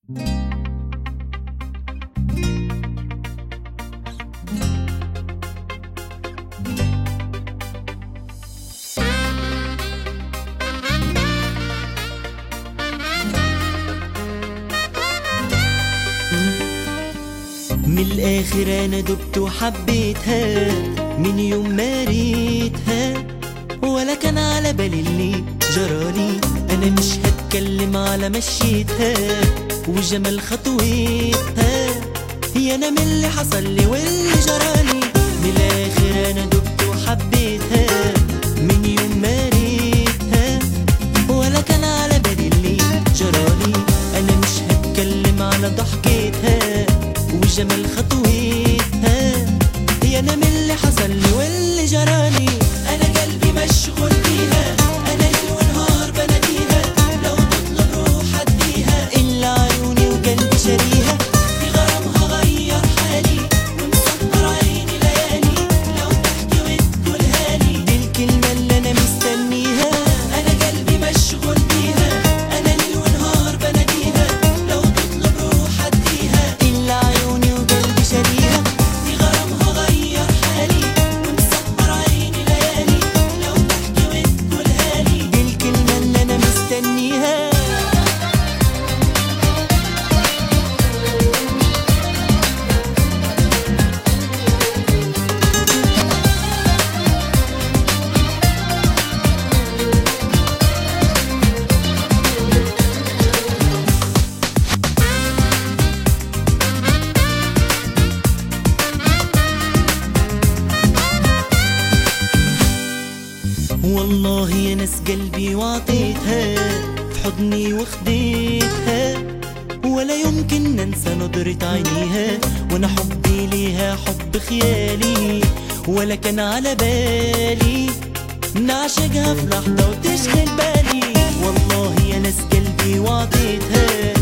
من الاخر انا دبت وحبيتها من يوم ما ريتها ولا كان على بالي اللي جرالي انا مش هتكلم على مشيتها وجمال خطويتها هي انا من اللي حصل لي واللي جرالي من الاخر انا دبت وحبيتها من يوم ما ريتها ولا كان على بالي اللي جرالي انا مش هتكلم على ضحكتها وجمال خطويتها هي انا من اللي حصل لي واللي جرالي انا قلبي مشغول بيها انا ليل ونهار بناديها لو تطلب روح اديها الا عيوني وقلبي شاريها في غرامها غير حالي ومسهر عيني ليالي لو تحكي وتقولها لي دي الكلمة اللي انا مستنيها انا قلبي مشغول بيها انا ليل ونهار بناديها لو تطلب روح اديها الا عيوني وقلبي شاريها في غرامها غير حالي ومسهر عيني ليالي لو تحكي وتقولها لي دي الكلمة اللي انا مستنيها والله يا ناس قلبي وعطيتها في حضني وخديتها ولا يمكن ننسى نظرة عينيها وانا حبي ليها حب خيالي ولا كان على بالي نعشقها في لحظة وتشغل بالي والله يا ناس قلبي وعطيتها